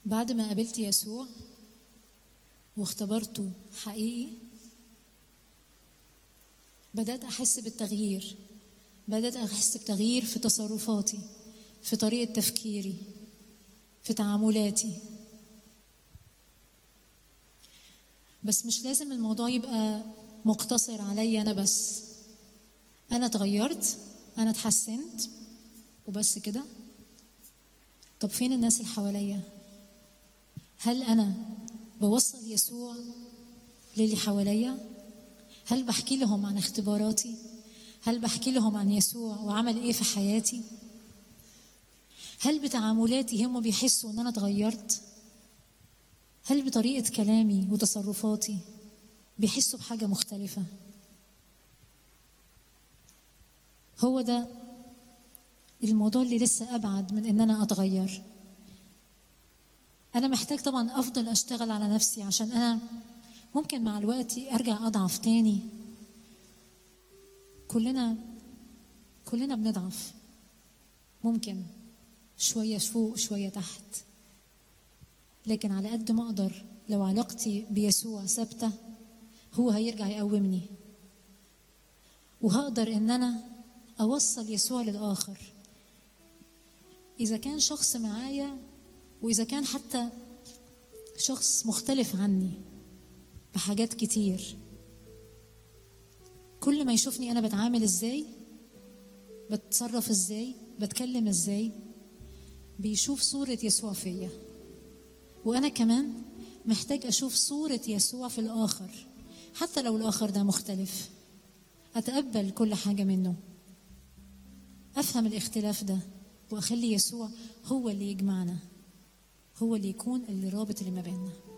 بعد ما قابلت يسوع واختبرته حقيقي بدأت أحس بالتغيير بدأت أحس بتغيير في تصرفاتي في طريقة تفكيري في تعاملاتي بس مش لازم الموضوع يبقى مقتصر عليا أنا بس أنا اتغيرت أنا اتحسنت وبس كده طب فين الناس اللي حواليا هل أنا بوصل يسوع للي حواليا هل بحكي لهم عن اختباراتي هل بحكي لهم عن يسوع وعمل ايه في حياتي هل بتعاملاتي هم بيحسوا ان انا اتغيرت هل بطريقه كلامي وتصرفاتي بيحسوا بحاجه مختلفه هو ده الموضوع اللي لسه ابعد من ان انا اتغير انا محتاج طبعا افضل اشتغل على نفسي عشان انا ممكن مع الوقت ارجع اضعف تاني كلنا كلنا بنضعف ممكن شويه فوق شويه تحت لكن على قد ما اقدر لو علاقتي بيسوع ثابته هو هيرجع يقومني وهقدر ان انا اوصل يسوع للاخر اذا كان شخص معايا واذا كان حتى شخص مختلف عني بحاجات كتير كل ما يشوفني انا بتعامل ازاي بتصرف ازاي بتكلم ازاي بيشوف صورة يسوع فيا وانا كمان محتاج اشوف صورة يسوع في الاخر حتى لو الاخر ده مختلف اتقبل كل حاجة منه افهم الاختلاف ده واخلي يسوع هو اللي يجمعنا هو اللي يكون اللي رابط اللي ما بيننا